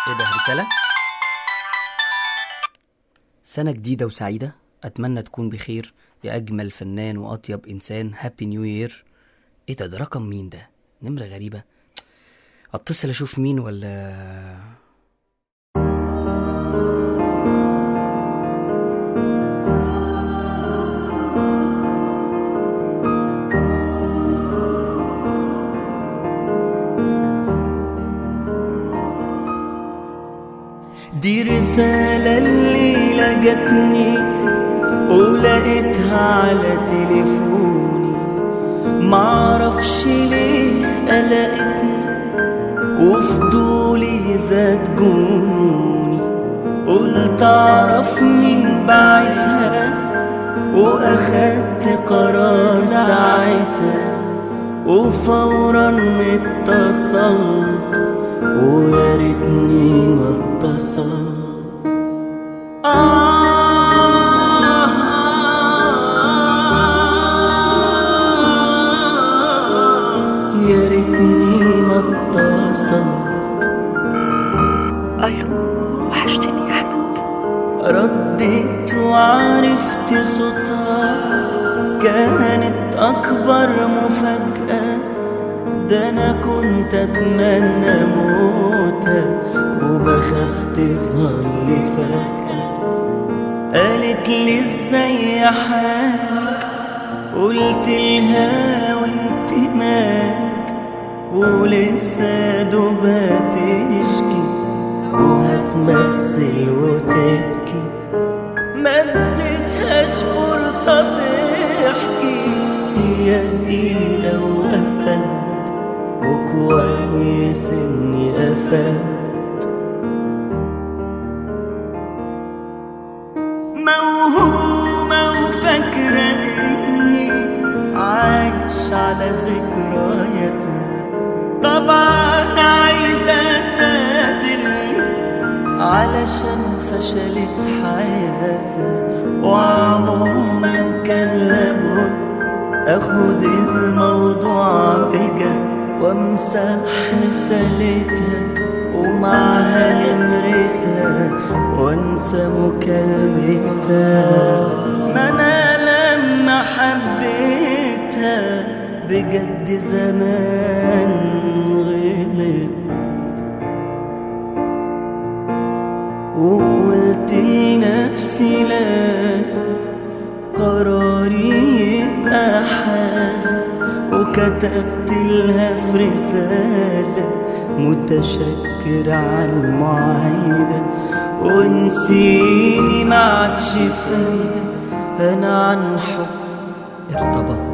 ايه ده رسالة؟ سنة جديدة وسعيدة أتمنى تكون بخير يا أجمل فنان وأطيب إنسان هابي نيو يير إيه ده ده رقم مين ده؟ نمرة غريبة أتصل أشوف مين ولا دي رسالة اللي لجتني ولقيتها على تليفوني معرفش ليه قلقتني وفضولي زاد جنوني قلت اعرف مين بعتها واخدت قرار ساعتها وفورا اتصلت ويا ريتني ما اتصلت آه يا ريتني ما اتصلت الو وحشتني يا احمد رديت وعرفت صوتها كانت أكبر مفاجأة ده أنا كنت أتمنى موتها وبخاف تظهر لي فجأة قالت لي ازاي حالك قلت لها وانت مالك ولسه دوبها تشكي وهتمثل وتبكي ما اديتهاش فرصة تحكي هي دقيقة وقفلت وكويس اني قفلت موهومة وفاكرة اني عايش على ذكرياتها طبعا عايزة تقابلني علشان فشلت حياتها وعموما كان لابد اخد الموضوع بجد وامسح رسالتها ومعها نمرتها وانسى مكالمتها ما انا لما حبيتها بجد زمان غلط وقلت لنفسي لازم قراري يبقى حازم وكتبت لها في رسالة متشكر على المعايدة ونسيني ما عادش فايدة أنا عن حب ارتبطت